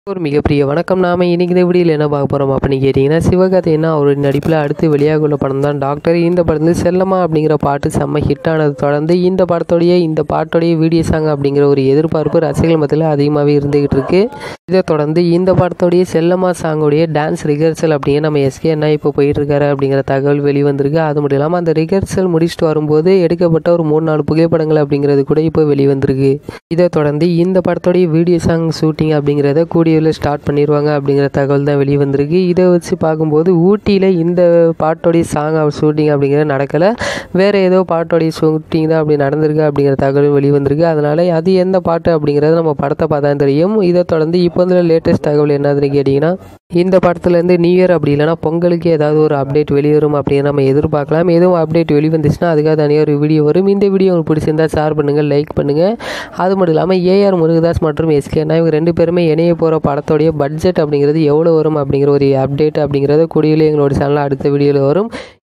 ஒரு மிகப்பெரிய வணக்கம் நாம இன்னைக்கு இந்த வீடியோவில் என்ன பார்க்க போகிறோம் அப்படின்னு கேட்டிங்கன்னா சிவகார்த்திகேயன் அவருடைய நடிப்பில் அடுத்து வெளியாக உள்ள படம் தான் டாக்டர் இந்த படத்தில் செல்லம்மா அப்படிங்கிற பாட்டு செம்ம ஹிட் ஆனது தொடர்ந்து இந்த படத்தோடைய இந்த பாட்டோடைய வீடியோ சாங் அப்படிங்கிற ஒரு எதிர்பார்ப்பு ரசிகர்கள் மத்தியில் அதிகமாகவே இருந்துகிட்டு இருக்கு இதை தொடர்ந்து இந்த படத்தோடைய செல்லம்மா சாங்கோடைய டான்ஸ் ரிஹர்சல் அப்படிங்கிற நம்ம எஸ்கே என்ன இப்போ போயிட்டு இருக்காரு அப்படிங்கிற தகவல் வெளிவந்திருக்கு அது மட்டும் இல்லாமல் அந்த ரிஹர்சல் முடிச்சுட்டு வரும்போது எடுக்கப்பட்ட ஒரு மூணு நாலு புகைப்படங்கள் அப்படிங்கிறது கூட இப்போ வெளிவந்திருக்கு இதை தொடர்ந்து இந்த படத்தோடைய வீடியோ சாங் ஷூட்டிங் அப்படிங்கிறத கூடிய விரைவில் ஸ்டார்ட் பண்ணிடுவாங்க அப்படிங்கிற தகவல் தான் வெளியே வந்திருக்கு இதை வச்சு பார்க்கும்போது ஊட்டியில் இந்த பாட்டோடைய சாங் ஷூட்டிங் அப்படிங்கிறது நடக்கலை வேறு ஏதோ பாட்டோடைய ஷூட்டிங் தான் அப்படி நடந்திருக்கு அப்படிங்கிற தகவலும் வெளியே வந்திருக்கு அதனால் அது எந்த பாட்டு அப்படிங்கிறது நம்ம படத்தை பார்த்தா தெரியும் இதை தொடர்ந்து இப்போ வந்து லேட்டஸ்ட் தகவல் என்னதுன்னு கேட்டிங்கன்னா இந்த படத்துலேருந்து நியூ இயர் அப்படி இல்லைனா பொங்கலுக்கு ஏதாவது ஒரு அப்டேட் வெளிவரும் அப்படின்னு நம்ம எதிர்பார்க்கலாம் எதுவும் அப்டேட் வெளிவந்துச்சுன்னா அதுக்காக தனியாக ஒரு வீடியோ வரும் இந்த வீடியோ உங்களுக்கு பிடிச்சிருந்தா ஷேர் பண்ணுங்கள் லைக் பண்ணுங்கள் அது மட்டும் இல்லாமல் ஏஆர் முருகதாஸ் மற்றும் எஸ்கேனா இவங்க ரெண்டு பேருமே இணைய போகிற படத்தோடைய பட்ஜெட் அப்படிங்கிறது எவ்வளோ வரும் அப்படிங்கிற ஒரு அப்டேட் அப்படிங்கிறத கூடிய எங்களோட சேனலில் அடுத்த வீடியோவில் வரும்